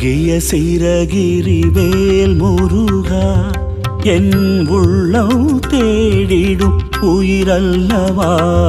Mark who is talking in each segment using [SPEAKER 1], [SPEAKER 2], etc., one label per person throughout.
[SPEAKER 1] அழகிய சிறகிரி வேல் முருகா என் உள்ளம் தேடிடும் உயிரல்லவா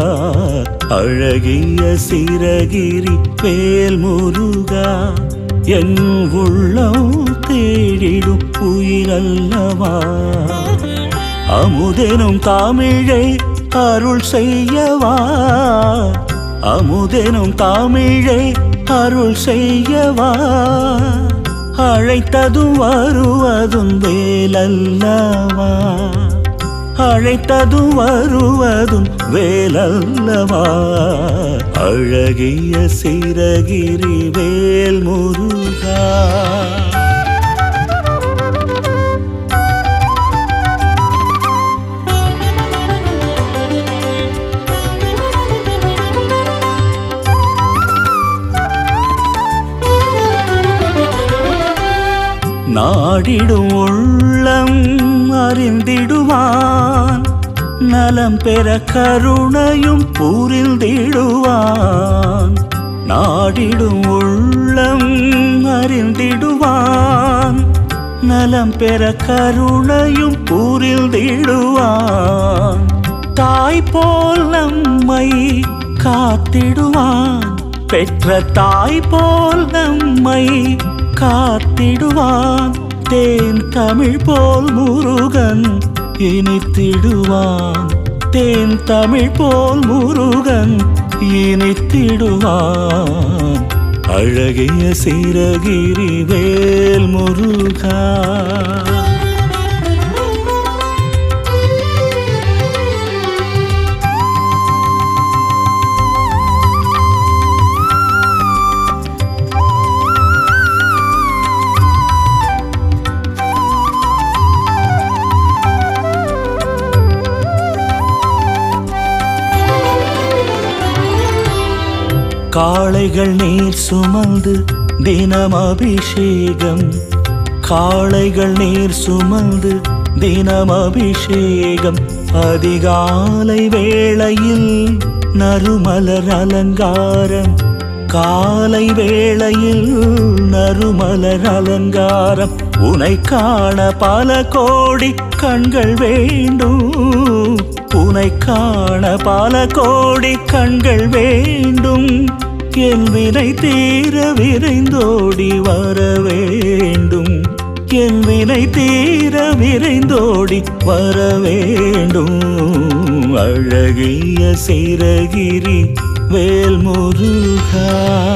[SPEAKER 1] அழகிய சிறகிரி வேல் முருகா என் உள்ளம் தேடிடும் உயிரல்லவா அமுதெனும் தமிழை அருள் செய்யவா அமுதெனும் தமிழை அருள் செய்யவா அழைத்ததும் வருவதும் வேலல்லவா அழைத்ததும் வருவதும் வேலல்லவா அழகிய சிறகிரி வேல் முருகா நாடிடும் உள்ளம் அறிந்திடுவான் நலம் பெற கருணையும் புரிந்திடுவான் நாடிடும் உள்ளம் அறிந்திடுவான் நலம் பெற கருணையும் புரிந்திடுவான் தாய் போல் நம்மை காத்திடுவான் பெற்ற தாய் போல் நம்மை காத்திடுவான் தேன் தமிழ் போல் முருகன் இனித்திடுவான் தேன் தமிழ் போல் முருகன் இனித்திடுவான் அழகிய சிறகிரி வேல் முருகா காளைகள் நீர் சுமந்து தினம் அபிஷேகம் காளைகள் நீர் சுமந்து தினம் அபிஷேகம் அதிகாலை வேளையில் நறுமலர் அலங்காரம் காலை வேளையில் நறுமலர் அலங்காரம் உனை காண பல கோடி கண்கள் வேண்டும் உனை காண பல கோடி கண்கள் வேண்டும் என் வினை தீர விரைந்தோடி வர வேண்டும் என் வினை தீர விரைந்தோடி வர வேண்டும் அழகிய சிறகிரி வேல் முருகா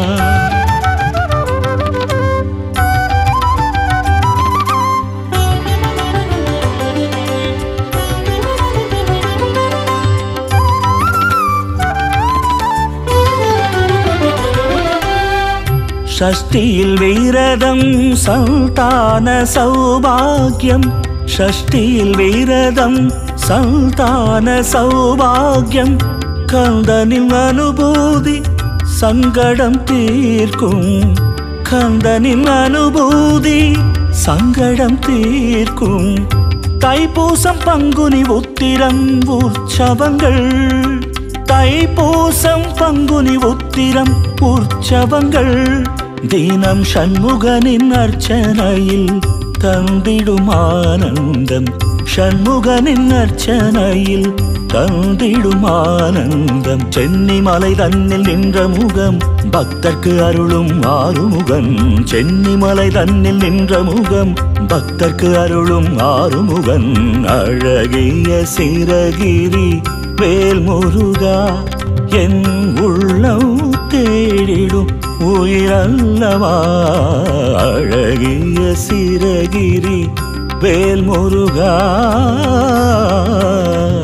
[SPEAKER 1] ஷஷ்டியில் வீரதம் சந்தான சௌபாகியம் ஷஷ்டியில் வீரதம் சந்தான சௌபாகியம் கந்தனின் அனுபூதி சங்கடம் தீர்க்கும் கந்தனின் அனுபூதி சங்கடம் தீர்க்கும் தைப்பூசம் பங்குனி உத்திரம் உற்சவங்கள் தைப்பூசம் பங்குனி உத்திரம் உற்சவங்கள் தினம் சண்முகனின் அர்ச்சனையில் தந்திடும் ஆனந்தம் சண்முகனின் அர்ச்சனையில் தந்திடும் ஆனந்தம் சென்னிமலை தன்னில் நின்ற முகம் பக்தர்க்கு அருளும் ஆறுமுகன் சென்னிமலை தன்னில் நின்ற முகம் பக்தர்க்கு அருளும் ஆறுமுகன் அழகிய சிறகிரி வேல் முருகா என் உள்ளம் தேடிடும் உயிரல்லவா அழகிய சிறகிரி வேல் முருகா